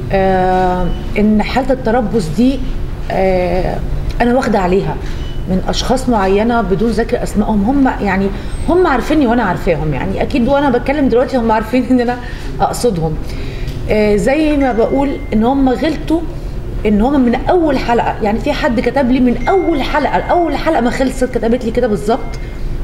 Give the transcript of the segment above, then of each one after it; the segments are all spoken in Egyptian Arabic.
آه ان حاله التربص دي آه انا واخده عليها من اشخاص معينه بدون ذكر اسمائهم هم يعني هم عارفيني وانا عارفاهم يعني اكيد وانا بتكلم دلوقتي هم عارفين ان انا اقصدهم آه زي ما بقول ان هم غلطوا ان هم من اول حلقه يعني في حد كتب لي من اول حلقه اول حلقه ما خلصت كتبت لي كده بالظبط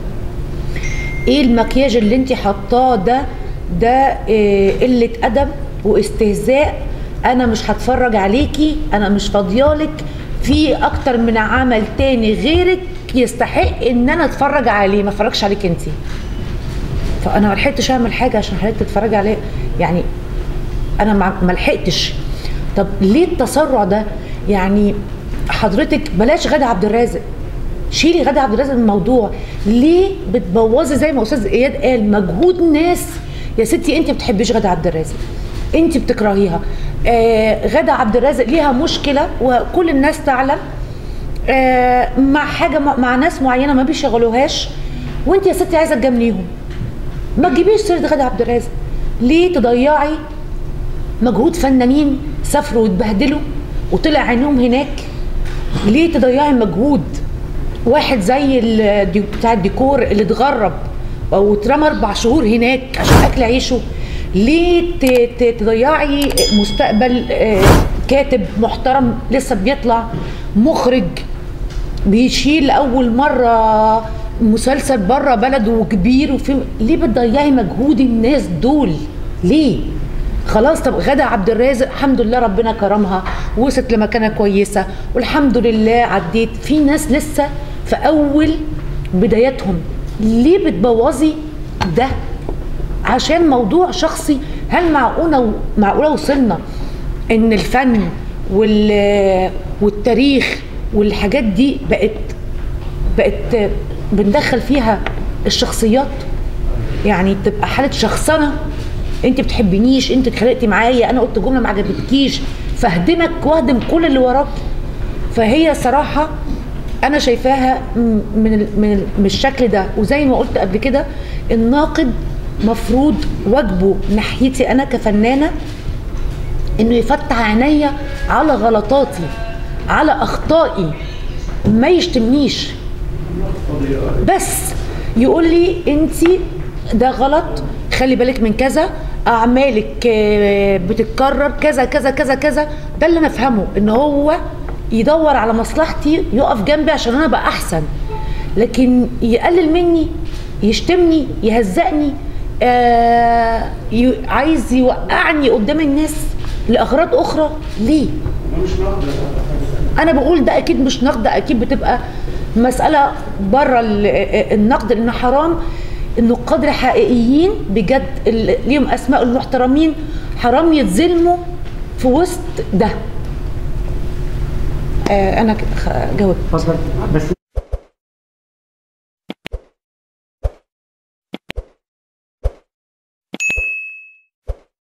ايه المكياج اللي انت حطاه ده ده إيه قله ادب واستهزاء انا مش هتفرج عليكي انا مش فاضيالك في اكتر من عمل تاني غيرك يستحق ان انا اتفرج عليه ما اتفرجش عليك انت فانا ما لحقتش اعمل حاجه عشان حضرتك تتفرجي عليه يعني انا ما لحقتش طب ليه التسرع ده يعني حضرتك بلاش غادة عبد الرازق شيلي غادة عبد الرازق من الموضوع ليه بتبوظي زي ما استاذ اياد قال مجهود ناس يا ستي انت بتحبيش غادة عبد الرازق انت بتكرهيها آه غادة عبد الرازق ليها مشكله وكل الناس تعلم آه مع حاجه مع ناس معينه ما بيشغلوهاش وانت يا ستي عايزه تجامليهم ما تجيبيش سيره غادة عبد الرازق ليه تضيعي مجهود فنانين سافروا واتبهدلوا وطلع عينهم هناك ليه تضيعي مجهود واحد زي بتاع الديكور اللي اتغرب او اترمى اربع شهور هناك عشان اكل عيشه ليه تضيعي مستقبل كاتب محترم لسه بيطلع مخرج بيشيل اول مره مسلسل بره بلده وكبير وفي ليه بتضيعي مجهود الناس دول ليه خلاص طب غدا عبد الرازق الحمد لله ربنا كرمها وصلت لمكانه كويسه والحمد لله عديت في ناس لسه في اول بداياتهم ليه بتبوظي ده عشان موضوع شخصي هل معقوله معقوله وصلنا ان الفن وال والتاريخ والحاجات دي بقت بقت بندخل فيها الشخصيات يعني تبقى حاله شخصنه انت بتحبنيش انت اتخانقتي معايا انا قلت جمله ما عجبتكيش فاهدمك واهدم كل اللي وراك فهي صراحه انا شايفاها من من من الشكل ده وزي ما قلت قبل كده الناقد مفروض واجبه ناحيتي انا كفنانه انه يفتح عينيا على غلطاتي على اخطائي ما يشتمنيش بس يقول لي انت ده غلط خلي بالك من كذا اعمالك بتتكرر كذا كذا كذا كذا ده اللي انا افهمه ان هو يدور على مصلحتي يقف جنبي عشان انا ابقى احسن لكن يقلل مني يشتمني يهزقني آه عايز يوقعني قدام الناس لاغراض اخرى ليه انا بقول ده اكيد مش نقد اكيد بتبقى مساله بره النقد لانه حرام النقاد الحقيقيين بجد ليهم اسماء المحترمين حرام يتظلموا في وسط ده آه انا جاوبت اتفضل بس